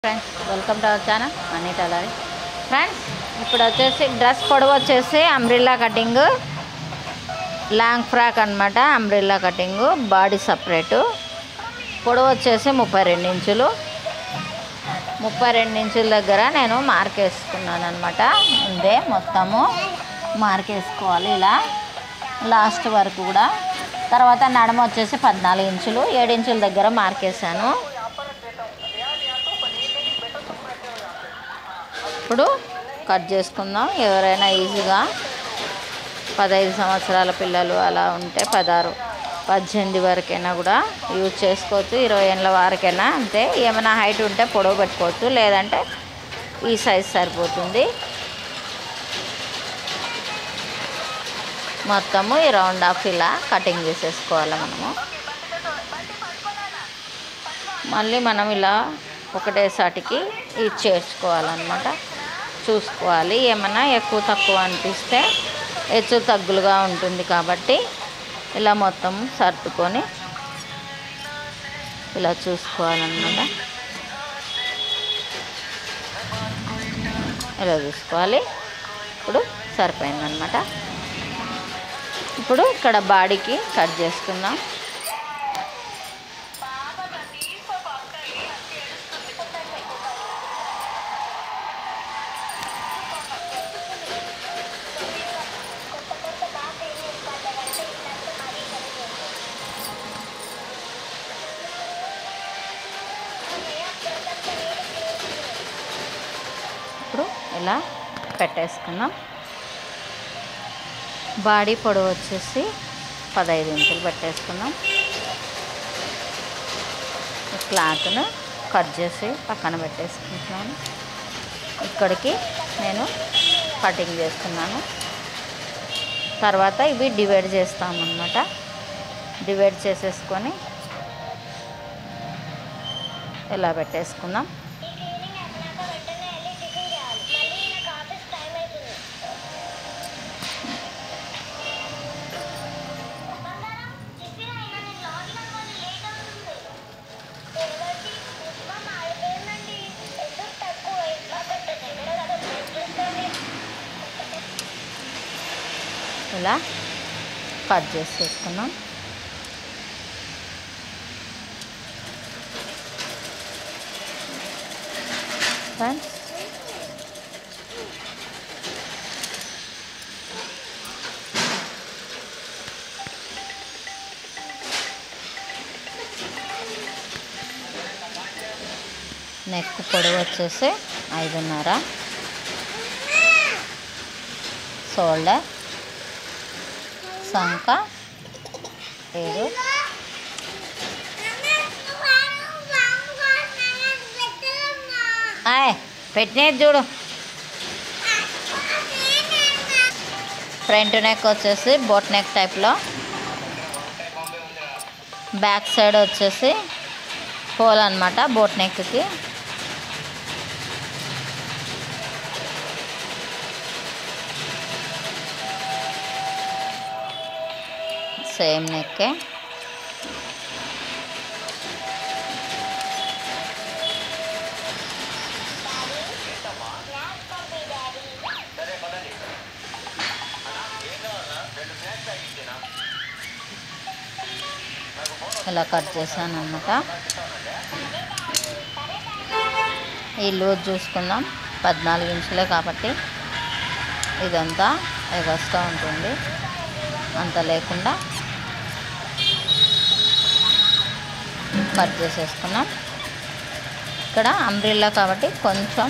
friends welcome to our channel Mani tailoring friends ఇప్పుడు వచ్చేసి dress పొడవు వచ్చేసి అంబ్రిల్లా కటింగ్ లాంగ్ ఫ్రాక్ అనమాట అంబ్రిల్లా కటింగ్ బాడీ సపరేటు పొడవు వచ్చేసి ముప్పై రెండు ఇంచులు ముప్పై రెండు ఇంచుల దగ్గర నేను మార్క్ వేసుకున్నాను అనమాట ఉందే మొత్తము మార్క్ వేసుకోవాలి ఇలా లాస్ట్ వరకు కూడా తర్వాత నడమ వచ్చేసి పద్నాలుగు ఇంచులు ఏడు ఇంచుల దగ్గర మార్క్ వేసాను ఇప్పుడు కట్ చేసుకుందాం ఎవరైనా ఈజీగా పదహైదు సంవత్సరాల పిల్లలు అలా ఉంటే పదహారు పద్దెనిమిది వరకైనా కూడా యూజ్ చేసుకోవచ్చు ఇరవై ఏళ్ళ వరకైనా అంతే ఏమైనా హైట్ ఉంటే పొడవు పెట్టుకోవచ్చు లేదంటే ఈ సైజ్ సరిపోతుంది మొత్తము ఈ రౌండ్ ఆఫ్ ఇలా కటింగ్ చేసేసుకోవాలి మనము మళ్ళీ మనం ఇలా ఒకటేసాటికి ఇది చేర్చుకోవాలన్నమాట చూసుకోవాలి ఏమైనా ఎక్కువ తక్కువ అనిపిస్తే హెచ్చు తగ్గులుగా ఉంటుంది కాబట్టి ఇలా మొత్తం సర్దుకొని ఇలా చూసుకోవాలన్నమాట ఇలా చూసుకోవాలి ఇప్పుడు సరిపోయిందనమాట ఇప్పుడు ఇక్కడ బాడీకి కట్ చేసుకుందాం ఇప్పుడు ఇలా పెట్టేసుకుందాం బాడీ పొడవు వచ్చేసి పదహైదు ఇంచులు పెట్టేసుకుందాం ఈ క్లాత్ను కట్ చేసి పక్కన పెట్టేసుకుంటున్నాను ఇక్కడికి నేను కటింగ్ చేస్తున్నాను తర్వాత ఇవి డివైడ్ చేస్తామన్నమాట డివైడ్ చేసేసుకొని ఇలా పెట్టేసుకుందాం ఇలా కట్ చేసేసుకున్నాం ఫ్రెండ్స్ నెక్ పొడవు వచ్చేసి ఐదున్నర షోల్డర్ సంక ఏడు ఆయ్ పెట్టినది చూడు ఫ్రంట్ నెక్ వచ్చేసి బోట్ నెక్ టైప్లో బ్యాక్ సైడ్ వచ్చేసి హోల్ అనమాట బోట్ నెక్కి సేమ్ నెక్కే ఇలా కట్ చేశాను అనమాట ఈ లూజ్ చూసుకుందాం పద్నాలుగు ఇంచులే కాబట్టి ఇదంతా ఎగస్ట్రా ఉంటుంది అంత లేకుండా కట్ చేసేసుకున్నాం ఇక్కడ అంబ్రిల్లా కాబట్టి కొంచెం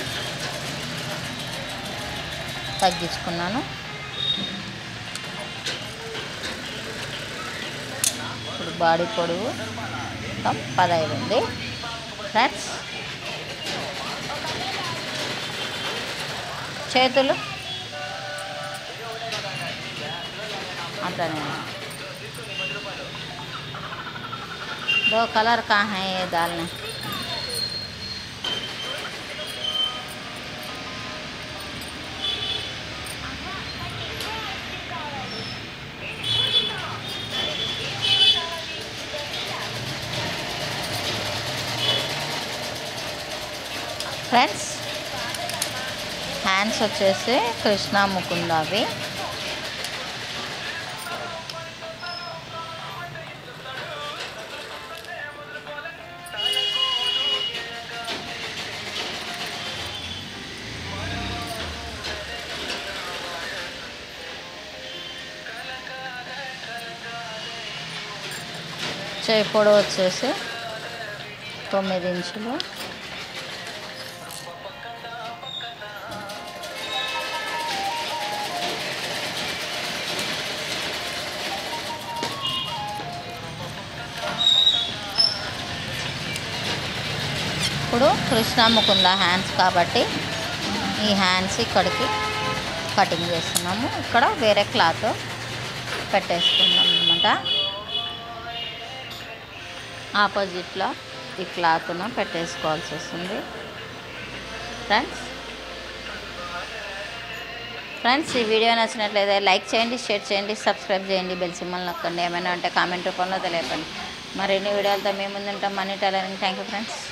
తగ్గించుకున్నాను ఇప్పుడు బాడీ పొడవు మొత్తం పదహైదు ఉంది ఫ్రెండ్స్ చేతులు అట్లనే दो कलर का है ये डालने ఫ్రెండ్స్ హ్యాండ్స్ వచ్చేసి కృష్ణ ముకుంద అవి చేయి పొడవు వచ్చేసి తొమ్మిది ఇంచులు ఇప్పుడు కృష్ణ ముకుంద హ్యాండ్స్ కాబట్టి ఈ హ్యాండ్స్ ఇక్కడికి కటింగ్ చేస్తున్నాము ఇక్కడ వేరే క్లాత్ పెట్టేసుకున్నాం అనమాట ఆపోజిట్లో ఈ క్లాత్ను పెట్టేసుకోవాల్సి వస్తుంది ఫ్రెండ్స్ ఫ్రెండ్స్ ఈ వీడియో నచ్చినట్లయితే లైక్ చేయండి షేర్ చేయండి సబ్స్క్రైబ్ చేయండి బెల్ సింబల్ నొక్కండి ఏమైనా ఉంటే కామెంట్ రూపంలో తెలియపండి మరిన్ని వీడియోలతో మేము ముందుంటాం Mani tailoring thank you friends